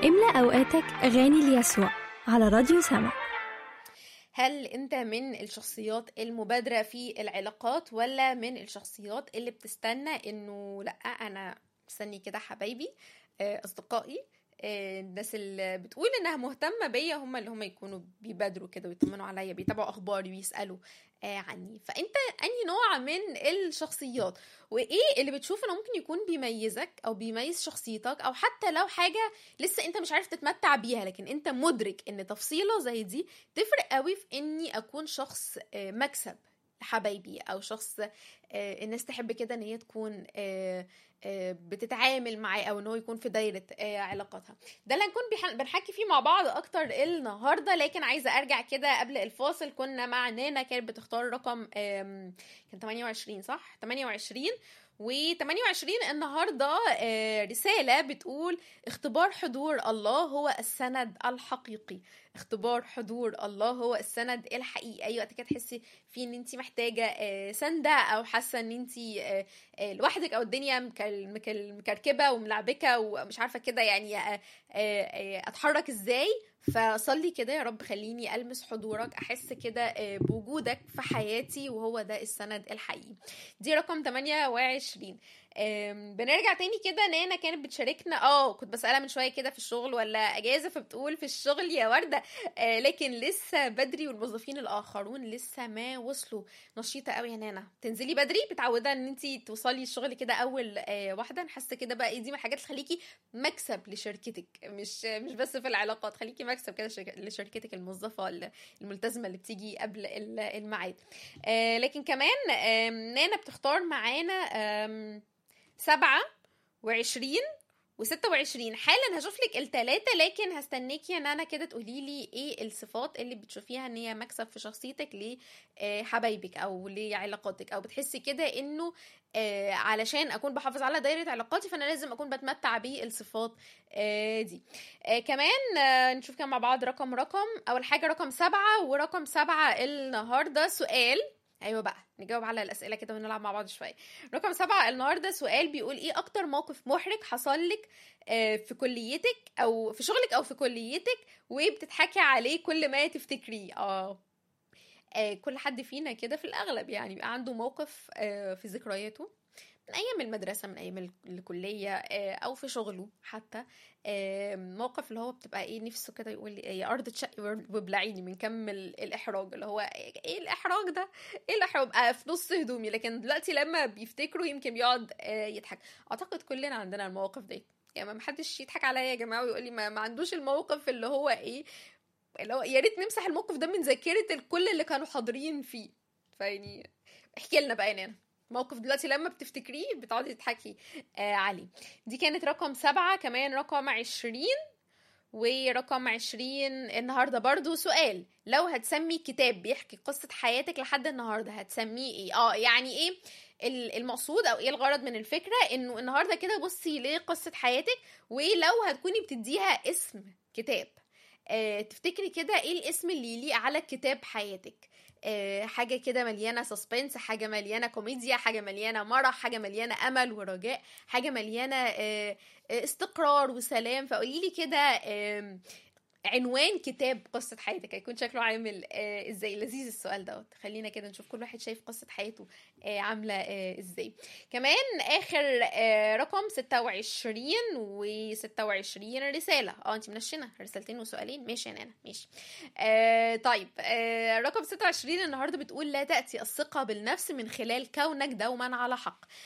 املأ أوقاتك أغاني ليسوع على راديو سما هل انت من الشخصيات المبادرة في العلاقات ولا من الشخصيات اللي بتستنى انه لا انا مستني كده حبايبي آه، اصدقائي آه، الناس اللي بتقول انها مهتمه بيا هم اللي هم يكونوا بيبادروا كده ويطمنوا عليا بيتابعوا اخباري ويسالوا آه، عني فانت انهي نوع من الشخصيات وايه اللي بتشوف انه ممكن يكون بيميزك او بيميز شخصيتك او حتى لو حاجه لسه انت مش عارف تتمتع بيها لكن انت مدرك ان تفصيله زي دي تفرق قوي في اني اكون شخص آه، مكسب لحبايبي او شخص آه، الناس تحب كده ان هي تكون آه، آه، بتتعامل معاه او ان هو يكون في دايره آه، علاقاتها ده اللي هنكون بيح- بنحكي فيه مع بعض اكتر النهارده لكن عايزه ارجع كده قبل الفاصل كنا مع نانا كانت بتختار رقم آم، كان 28 صح 28 و28 النهارده آه، رساله بتقول اختبار حضور الله هو السند الحقيقي اختبار حضور الله هو السند الحقيقي اي وقت كده تحسي في ان انت محتاجه آه، سنده او حاسه ان انت آه، آه، لوحدك او الدنيا مكل- مكل- مكركبه وملعبكه ومش عارفه كده يعني آه، آه، آه، اتحرك ازاي فصلي كده يا رب خليني المس حضورك احس كده آه، بوجودك في حياتي وهو ده السند الحقيقي دي رقم 28 آم، بنرجع تاني كده نانا كانت بتشاركنا اه كنت بسألها من شويه كده في الشغل ولا اجازه فبتقول في الشغل يا ورده آه لكن لسه بدري والموظفين الاخرون لسه ما وصلوا نشيطه قوي يا نانا تنزلي بدري متعوده ان انت توصلي الشغل كده اول آه واحده نحس كده بقى إيه دي من الحاجات اللي تخليكي مكسب لشركتك مش مش بس في العلاقات خليكي مكسب كده شرك- لشركتك الموظفه ال- الملتزمه اللي بتيجي قبل ال- الميعاد آه لكن كمان آم، نانا بتختار معانا آم، سبعة وعشرين وستة وعشرين حالا هشوف لك التلاتة لكن هستناكي ان انا كده تقولي لي ايه الصفات اللي بتشوفيها ان هي مكسب في شخصيتك لحبايبك او لعلاقاتك او بتحسي كده انه آه، علشان اكون بحافظ على دايرة علاقاتي فانا لازم اكون بتمتع بالصفات آه، دي آه، كمان آه، نشوف كده مع بعض رقم رقم اول حاجة رقم سبعة ورقم سبعة النهاردة سؤال ايوه بقى نجاوب على الاسئله كده ونلعب مع بعض شويه رقم سبعة النهارده سؤال بيقول ايه اكتر موقف محرج حصل لك آه، في كليتك او في شغلك او في كليتك وبتضحكي عليه كل ما تفتكريه اه آه، كل حد فينا كده في الاغلب يعني بيبقى عنده موقف آه، في ذكرياته من ايام المدرسه من ايام ال- الكليه آه، او في شغله حتى آه، موقف اللي هو بتبقى ايه نفسه كده يقول لي يا ارض تشقي وابلعيني من كم ال- الاحراج اللي هو ايه الاحراج ده ايه الاحراج بقى في نص هدومي لكن دلوقتي لما بيفتكروا يمكن بيقعد آه، يضحك اعتقد كلنا عندنا المواقف دي يعني ما حدش يضحك عليا يا جماعه ويقول لي ما, ما عندوش الموقف اللي هو ايه اللي هو يا ريت نمسح الموقف ده من ذاكره الكل اللي كانوا حاضرين فيه فيعني احكي لنا بقى يا نانا موقف دلوقتي لما بتفتكريه بتقعدي تضحكي آه عليه دي كانت رقم سبعة كمان رقم عشرين ورقم عشرين النهاردة برضو سؤال لو هتسمي كتاب بيحكي قصة حياتك لحد النهاردة هتسميه ايه اه يعني ايه ال- المقصود او ايه الغرض من الفكرة انه النهاردة كده بصي لقصة حياتك ولو هتكوني بتديها اسم كتاب آه تفتكري كده ايه الاسم اللي يليق على كتاب حياتك آه، حاجة كده مليانة سسبنس حاجة مليانة كوميديا حاجة مليانة مرح حاجة مليانة أمل ورجاء حاجة مليانة آه، آه، استقرار وسلام فقولي لي كده آم، عنوان كتاب قصة حياتك هيكون شكله عامل آه ازاي لذيذ السؤال دوت خلينا كده نشوف كل واحد شايف قصة حياته آه عاملة آه ازاي كمان اخر آه رقم 26 و 26 رسالة اه انت منشنة رسالتين وسؤالين ماشي يا نانا ماشي آه طيب آه رقم 26 النهارده بتقول لا تأتي الثقة بالنفس من خلال كونك دوما على حق